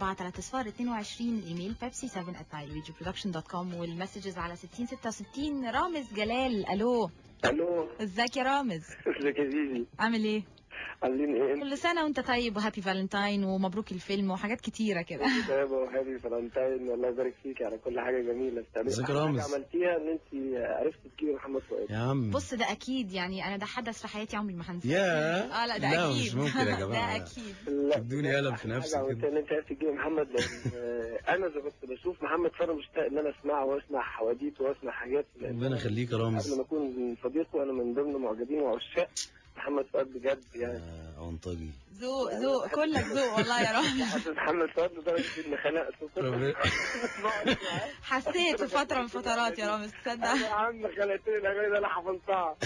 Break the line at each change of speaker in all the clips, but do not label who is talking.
ابعت على تصفار 22 الايميل بيبسي 7 at nileradioproduction.com والمسجز على 60 66 رامز جلال الو
الو
ازيك يا رامز
ازيك يا زيزي
عامل ايه
عاملين ايه؟
كل سنه وانت طيب وهابي فالنتاين ومبروك الفيلم وحاجات كتيره كده
طيب وهابي فالنتاين والله يبارك فيك على كل حاجه جميله استنى
ازيك يا
أحلى
رامز؟
حاجه عملتيها ان انت عرفتي تجيبي محمد فؤاد
يا عم
بص ده اكيد يعني انا ده حدث في حياتي عمري ما هنساه
يا
اه لا ده
لا
اكيد
مش ممكن يا جماعه
ده اكيد
لا
ادوني قلم في نفسي
حاجه
كده
عملتيها ان انت عرفتي تجيبي محمد لان آه، انا اذا كنت بشوف محمد فانا مشتاق ان انا اسمعه واسمع حواديته واسمع حاجات لأن
ربنا يخليك يا
قبل
رامز
ما اكون صديقه انا من ضمن معجبين وعشاق محمد فؤاد بجد يعني
يا عنطجي
ذوق ذوق كلك ذوق والله يا رامز
حاسس محمد فؤاد لدرجه اني خلقته كل
ربنا-
حسيت في فتره من فترات يا رامز تصدق
يا عم خلقتني الاغاني اللي انا حفظتها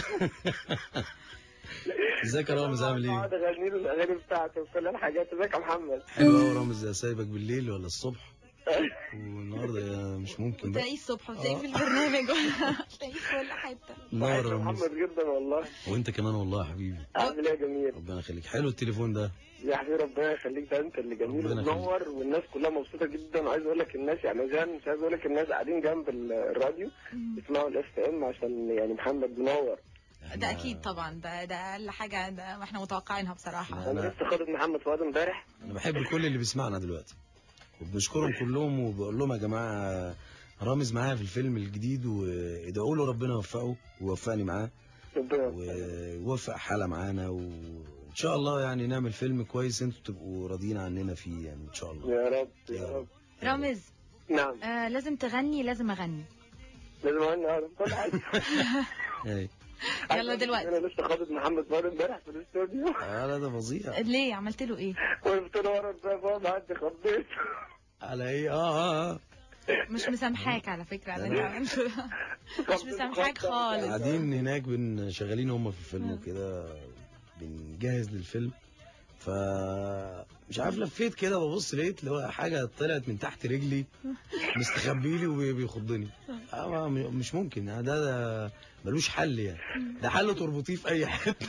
ازيك يا رامز عامل ايه؟
اقعد اغني له الاغاني بتاعته وكل الحاجات ازيك يا محمد
حلو قوي رامز يا سايبك بالليل ولا الصبح والنهارده يا مش ممكن بقى
تلاقيه الصبح وتلاقيه في البرنامج ولا تلاقيه في كل حته
نور
وحش
يا رامز
محمد جدا والله
وانت كمان والله يا حبيبي
عامل ايه يا جميل
ربنا يخليك حلو التليفون ده
يا حبيبي ربنا يخليك ده انت اللي جميل
ربنا
ومنور والناس كلها مبسوطه جدا وعايز اقول لك الناس يعني زي مش عايز اقول لك الناس قاعدين جنب ال- الراديو يسمعوا الاف ام عشان يعني محمد منور
ده اكيد طبعا ده ده اقل حاجه ده ما احنا متوقعينها بصراحه
أنا-
انا لسه خاطب محمد فؤاد امبارح
انا بحب كل اللي بيسمعنا دلوقتي وبنشكرهم كلهم وبقول لهم يا جماعه رامز معايا في الفيلم الجديد وادعوا له ربنا يوفقه ويوفقني معاه
ربنا يوفقك.
ويوفق حالة معانا وإن شاء الله يعني نعمل فيلم كويس انتوا تبقوا راضيين عننا فيه يعني إن شاء الله
يا رب يا رب
رامز
نعم
آه لازم تغني لازم اغني
لازم اغني اعرف كل حاجه
ايه
يلا دلوقتي.
انا لسه خاطب محمد فؤاد امبارح في الاستوديو
آه لا ده فظيع
ليه عملت له ايه
وقفت له ورا الباب واقعد عندي خضيت
على ايه اه اه
مش مسامحاك على فكره على اللي
لا.
انت عملته ده. مش مسامحاك خالص
قاعدين هناك بن شغالين هم في الفيلم وكده بنجهز للفيلم ف مش عارف لفيت كده ببص لقيت اللي هو حاجه طلعت من تحت رجلي مستخبي لي وبيخضني آه ما- م- مش ممكن ده, ده ملوش حل يعني ده حل تربطيه في اي حته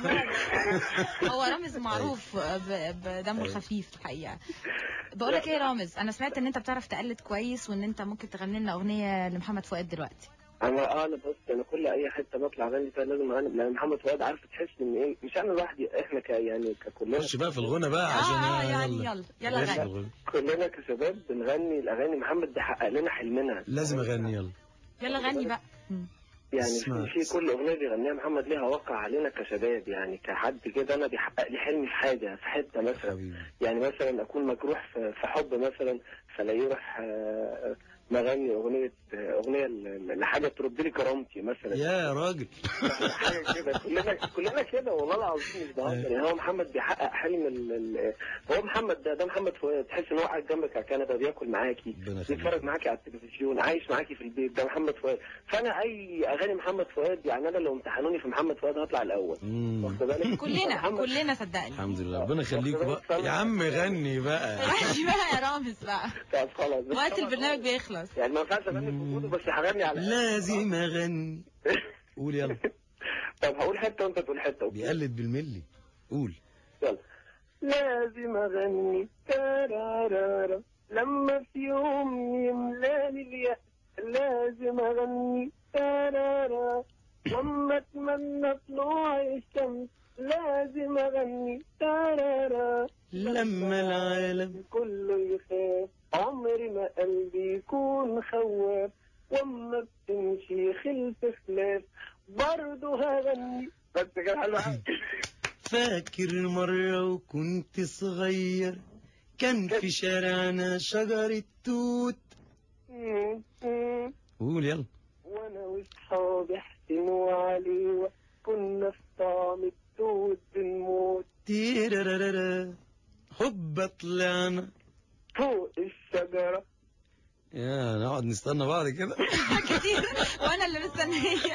هو رامز معروف ب- بدمه الخفيف الحقيقه بقول لك ايه يا رامز انا سمعت ان انت بتعرف تقلد كويس وان انت ممكن تغني لنا اغنيه لمحمد فؤاد دلوقتي
انا اه انا بص انا كل اي حته بطلع اغني فيها لازم اغني لان محمد فؤاد عارف تحس ان ايه مش انا لوحدي احنا ك يعني ككلنا
خش بقى في الغنى بقى عشان
اه اه يعني يلا يلا
خش في
غني
الغنى.
كلنا كشباب بنغني الاغاني محمد بيحقق لنا حلمنا
لازم اغني يلا
يلا غني بقى مم.
يعني
اسمع.
في في كل اغنيه بيغنيها محمد ليها واقع علينا كشباب يعني كحد كده انا بيحقق لي حلمي في حاجه في حته مثلا
حبيبي
يعني مثلا اكون مجروح في في حب مثلا فلاقيه يروح آه، مغني اغنيه آه، اغنيه ل- لحاجه ترد لي كرامتي مثلا
يا راجل
حاجه كده كلنا كلنا كده والله العظيم مش بهزر يعني هو محمد بيحقق حلم ال... ال... هو محمد ده ده محمد فؤاد تحس ان هو قاعد جنبك على الكنبه بياكل معاكي
ربنا يخليك.
بيتفرج معاكي على التلفزيون عايش معاكي في البيت ده محمد فؤاد فانا اي اغاني محمد فؤاد يعني انا لو امتحنوني في محمد فؤاد هطلع الاول
مم.
واخد بالك
كلنا
محمد-
كلنا صدقني
الحمد لله ربنا يخليكوا بقى يا عم غني بقى
غني بقى يا رامز بقى
طب خلاص بس
وقت
طبعاً
البرنامج بيخلص
يعني ما ينفعش اغني في وجوده بس هغني على
لازم اغني قول يلا
طب هقول حته وانت تقول حته أوكي؟
بيقلد بالملي قول
يلا لازم اغني تارارارا لما في يوم يملاني اليأس لازم اغني تارارا لما اتمنى طلوع الشمس لازم اغني تارارا
لما العالم
كله يخاف عمري ما قلبي يكون خواف واما بتمشي خلف خلاف برضه هغني بس كده حلو أوي.
فاكر مرة وكنت صغير كان في شارعنا شجرة توت قول يلا
وانا واصحابي حسين وعلي كنا في طعم التوت بنموت
تيرارارارا هوبا طلعنا
فوق الشجرة
يا نقعد نستنى بعض كده
كتير وانا اللي مستنيه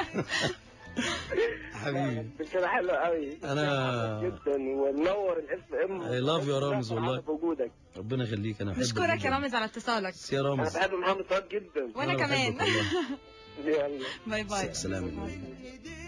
حبيبي
كده حلو قوي
أنا-
جدا ونور الاف ام
I love you يا رامز والله.
بوجودك
ربنا يخليك انا بحبك
نشكرك
جداً.
يا رامز على اتصالك
بس يا
انا
رامز
بحب محمد فؤاد جدا
وانا
أنا
كمان
بحبك والله.
يلا
باي باي
سلام
ايديك